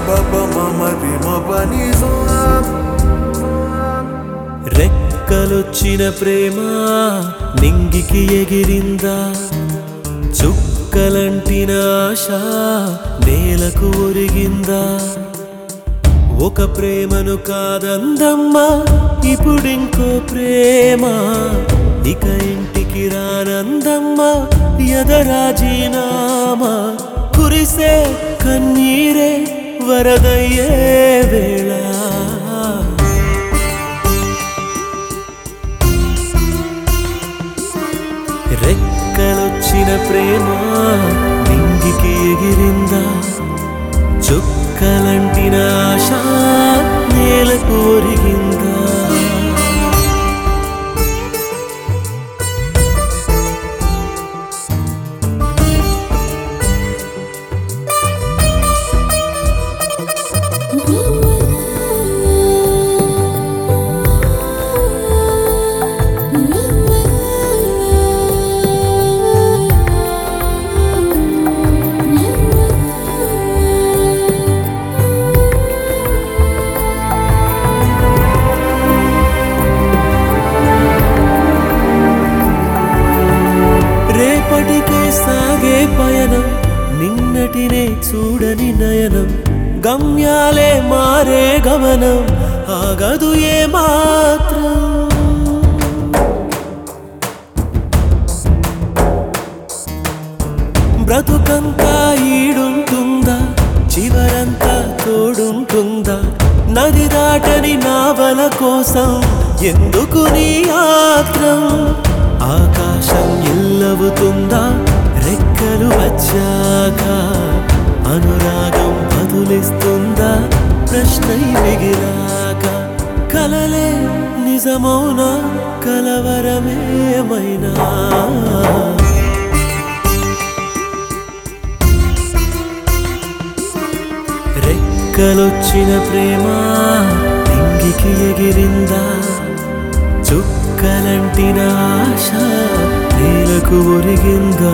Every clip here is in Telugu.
బబ మమ రిమ నిజా రెక్కలొచ్చిన ప్రేమ నింగికి ఎగిరిందా చుక్కలంటిన ఆశ నేలకు ఒరిగిందా ఒక ప్రేమను కాదందమ్మా ఇప్పుడింకో ప్రేమ ఇక ఇంటికి రానందమ్మా ఎదరాజీనామా కురిసే కన్నీరే వరదయ్యే వేళ రెక్కలొచ్చిన ప్రేమ నింగికి ఎగిరిందా చుక్కలంటిన ఆశ నేలకు ఒరిగిందా రేపటికే సాగే పయనం నిన్నటినే చూడని నయనం గమ్యాలే మారే గమనం ఆగదు ఏ మాత్రం బ్రతుకంతా ఈడుంటుందా చివరంతా తోడుంటుందా నది దాటని నావల కోసం ఎందుకు నీ ఆత్రం ఆకాశం ఎల్లవుతుందా రెక్కలు వచ్చాక అనురాగం బదులిస్తుందా ప్రశ్నై మిగిలాక కలలే నిజమౌనా కలవరమేమైనా రెక్కలొచ్చిన ప్రేమ నింగికి ఎగిరిందా చుక్కలంటిన ఆశ నేలకు ఒరిగిందా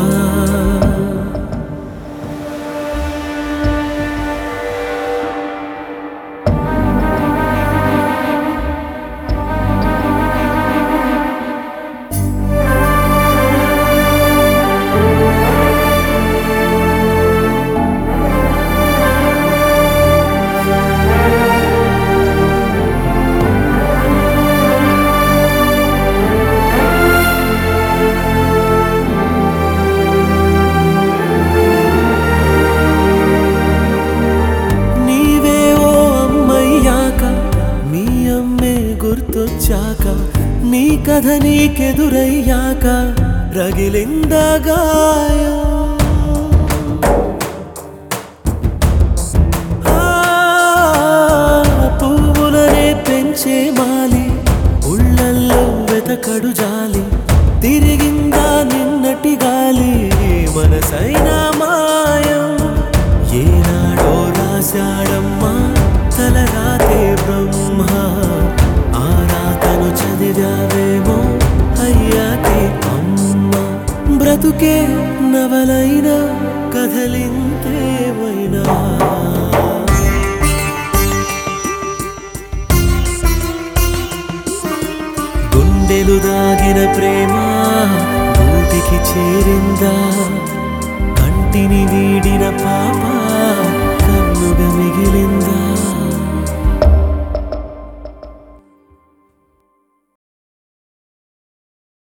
నీవే ఓ అమ్మయ్యాక మీ అమ్మే గుర్తొచ్చాక నీ కథ నీకెదురయ్యాక రగిలిందా గాయం ఆ, పువ్వులనే పెంచే మాలి ఉళ్ళల్లో వెతకడు జాలి తిరిగిందా నిన్నటి గాలి మనసైన మాయం ఏనాడో రాశాడమ్మా తలరాతే బ్రహ్మ ఆ రాతను చదివావేమో అయ్యాకే అమ్మ బ్రతుకే నవలైన కథలింతేమైనా గుండెలు దాగిన ప్రేమ గూటికి చేరిందా కంటిని వీడిన